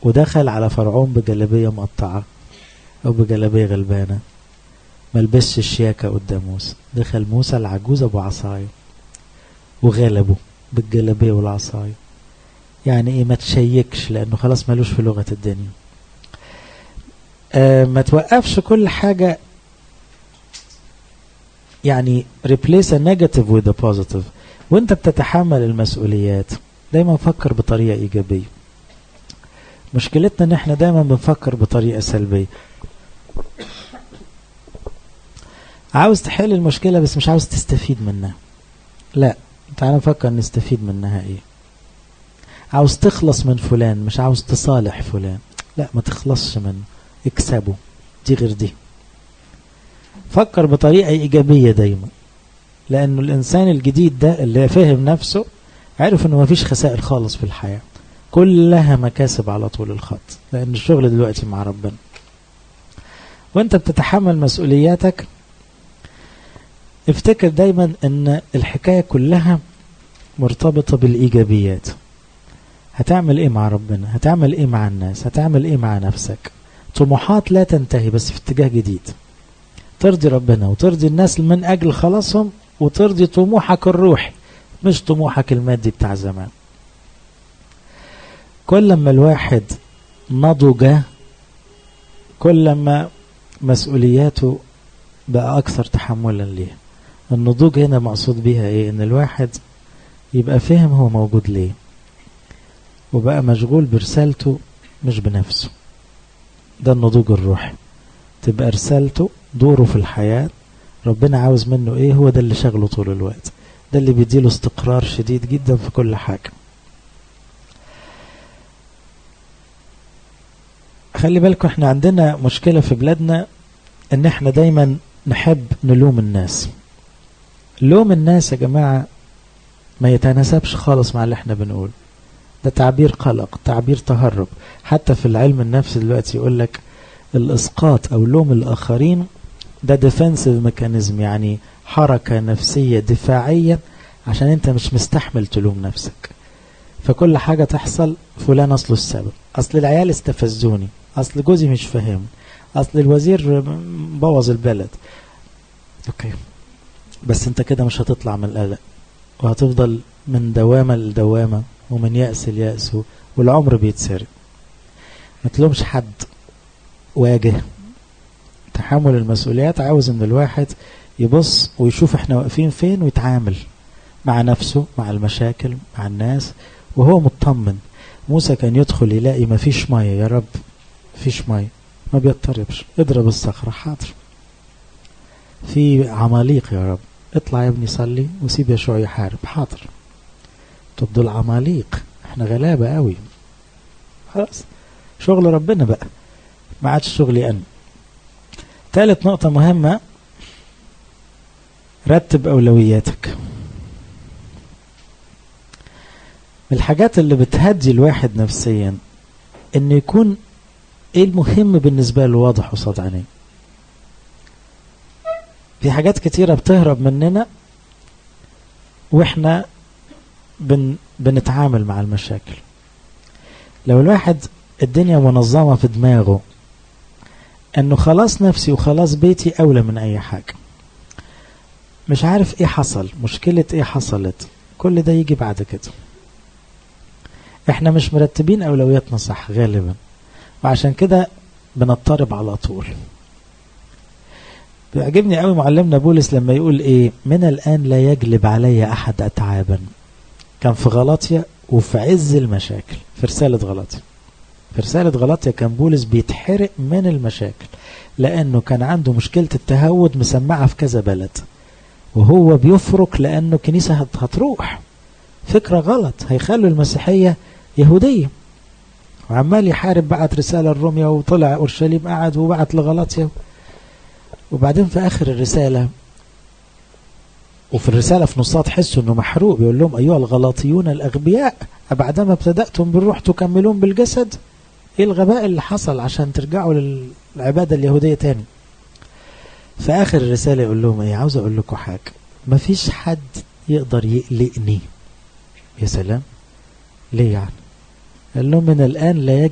ودخل على فرعون بجلابية مقطعة أو بجلابية غلبانة ملبسش الشياكة قدام موسى دخل موسى العجوز أبو عصاية وغلبه بالجلابية والعصاية يعني ايه ما تشيكش لانه خلاص ملوش في لغة الدنيا آه ما توقفش كل حاجة يعني replace a negative with a positive وانت بتتحمل المسؤوليات دايما فكر بطريقة ايجابية مشكلتنا ان احنا دايما بنفكر بطريقة سلبية عاوز تحل المشكلة بس مش عاوز تستفيد منها لا تعال نفكر نستفيد منها ايه عاوز تخلص من فلان مش عاوز تصالح فلان لا ما تخلصش منه اكسبه دي غير دي فكر بطريقة إيجابية دايما لأنه الإنسان الجديد ده اللي فهم نفسه عرف أنه ما فيش خسائر خالص في الحياة كلها مكاسب على طول الخط لأن الشغل دلوقتي مع ربنا وانت بتتحمل مسؤولياتك افتكر دايما ان الحكاية كلها مرتبطة بالإيجابيات هتعمل ايه مع ربنا هتعمل ايه مع الناس هتعمل ايه مع نفسك طموحات لا تنتهي بس في اتجاه جديد ترضي ربنا وترضي الناس من اجل خلاصهم وترضي طموحك الروحي مش طموحك المادي بتاع زمان كل ما الواحد نضج كل ما مسؤولياته بقى اكثر تحملا ليها النضوج هنا مقصود بيها ايه ان الواحد يبقى فهم هو موجود ليه وبقى مشغول برسالته مش بنفسه ده النضوج الروحي تبقى رسالته دوره في الحياة ربنا عاوز منه ايه هو ده اللي شغله طول الوقت ده اللي بيديله استقرار شديد جدا في كل حاجة خلي بالكم احنا عندنا مشكلة في بلادنا ان احنا دايما نحب نلوم الناس لوم الناس يا جماعة ما يتناسبش خالص مع اللي احنا بنقول ده تعبير قلق تعبير تهرب حتى في العلم النفس دلوقتي يقول لك الاسقاط او لوم الاخرين ده ديفنسيف ميكانيزم يعني حركة نفسية دفاعية عشان انت مش مستحمل تلوم نفسك فكل حاجة تحصل فلان اصله السبب اصل العيال استفزوني اصل جوزي مش فاهم اصل الوزير بوظ البلد اوكي بس انت كده مش هتطلع من القلق وهتفضل من دوامة لدوامة ومن يأس ليأس والعمر بيتسرق ما تلومش حد واجه تحمل المسؤوليات عاوز ان الواحد يبص ويشوف احنا واقفين فين ويتعامل مع نفسه مع المشاكل مع الناس وهو مطمن موسى كان يدخل يلاقي ما فيش مية يا رب فيش مية ما بيضطربش اضرب الصخرة حاضر في عماليق يا رب اطلع يا ابني صلي وسيب يشوع يحارب حاضر طب دول عماليق احنا غلابة قوي خلاص شغل ربنا بقى ما عادش شغلي انا ثالث نقطة مهمة رتب أولوياتك من الحاجات اللي بتهدي الواحد نفسيا انه يكون ايه المهم بالنسبة له واضح قصاد عينيه في حاجات كتيرة بتهرب مننا واحنا بن بنتعامل مع المشاكل لو الواحد الدنيا منظمة في دماغه انه خلاص نفسي وخلاص بيتي اولى من اي حاجة مش عارف ايه حصل مشكلة ايه حصلت كل ده يجي بعد كده احنا مش مرتبين اولوياتنا صح غالبا وعشان كده بنضطرب على طول بيعجبني قوي معلمنا بولس لما يقول ايه من الان لا يجلب علي احد اتعابا كان في غلطية وفي عز المشاكل في رسالة غلطية في رسالة غلطية كان بولس بيتحرق من المشاكل لأنه كان عنده مشكلة التهود مسمعة في كذا بلد وهو بيفرق لأنه كنيسة هتروح فكرة غلط هيخلوا المسيحية يهودية وعمال يحارب بعت رسالة الروميا وطلع أورشليم قعد وبعت لغلطية وبعدين في آخر الرسالة وفي الرسالة في نصها تحسوا انه محروق بيقول لهم ايها الغلاطيون الاغبياء بعدما ابتدأتم بالروح تكملون بالجسد ايه الغباء اللي حصل عشان ترجعوا للعبادة اليهودية تاني في اخر الرسالة يقول لهم ايه عاوز اقول لكم حاجة مفيش حد يقدر يقلقني يا سلام ليه يعني قال لهم من الان لا